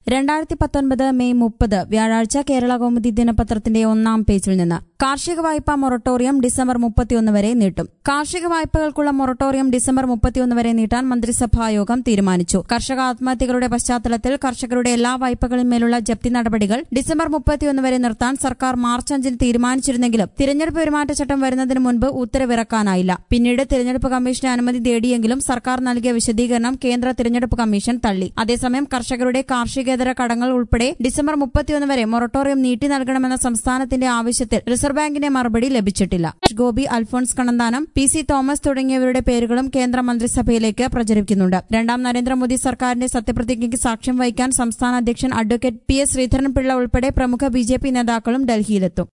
രണ്ടായിരത്തി പത്തൊൻപത് മെയ് മുപ്പത് വ്യാഴാഴ്ച കേരള കൗമുദി ദിനപത്രത്തിന്റെ ഒന്നാം പേജിൽ നിന്ന് കാർഷിക വായ്പാ മൊറട്ടോറിയം ഡിസംബർ മുപ്പത്തിയൊന്ന് വരെ നീട്ടും കാർഷിക വായ്പകൾക്കുള്ള മൊറട്ടോറിയം ഡിസംബർ മുപ്പത്തിയൊന്ന് വരെ നീട്ടാൻ മന്ത്രിസഭാ യോഗം തീരുമാനിച്ചു കർഷക ആത്മഹത്യകളുടെ പശ്ചാത്തലത്തിൽ കർഷകരുടെ എല്ലാ വായ്പകളിന്മേലുള്ള ജപ്തി നടപടികൾ ഡിസംബർ മുപ്പത്തിയൊന്ന് വരെ നിർത്താൻ സർക്കാർ മാർച്ച് അഞ്ചിന് തീരുമാനിച്ചിരുന്നെങ്കിലും തിരഞ്ഞെടുപ്പ് പെരുമാറ്റച്ചട്ടം വരുന്നതിന് മുൻപ് ഉത്തരവിറക്കാനായില്ല പിന്നീട് തിരഞ്ഞെടുപ്പ് കമ്മീഷന്റെ അനുമതി തേടിയെങ്കിലും സർക്കാർ നൽകിയ വിശദീകരണം കേന്ദ്ര തിരഞ്ഞെടുപ്പ് കമ്മീഷൻ തള്ളി അതേസമയം കർഷകരുടെ കാർഷികേതര കടങ്ങൾ ഉൾപ്പെടെ ഡിസംബർ മുപ്പത്തിയൊന്ന് വരെ മൊറട്ടോറിയം നീട്ടി നൽകണമെന്ന സംസ്ഥാനത്തിന്റെ ആവശ്യത്തിൽ റിസർവ് ബാങ്കിന്റെ മറുപടി ലഭിച്ചിട്ടില്ല ഗോപി അൽഫോൺസ് കണ്ണന്താനം പി സി തോമസ് തുടങ്ങിയവരുടെ പേരുകളും കേന്ദ്ര മന്ത്രിസഭയിലേക്ക് പ്രചരിക്കുന്നുണ്ട് രണ്ടാം നരേന്ദ്രമോദി സർക്കാരിന്റെ സത്യപ്രതിജ്ഞയ്ക്ക് സാക്ഷ്യം വഹിക്കാൻ സംസ്ഥാന അധ്യക്ഷൻ അഡ്വക്കേറ്റ് പി എസ് ശ്രീധരൻപിള്ള ഉൾപ്പെടെ പ്രമുഖ ബി ജെ പി നേതാക്കളും ഡൽഹിയിലെത്തും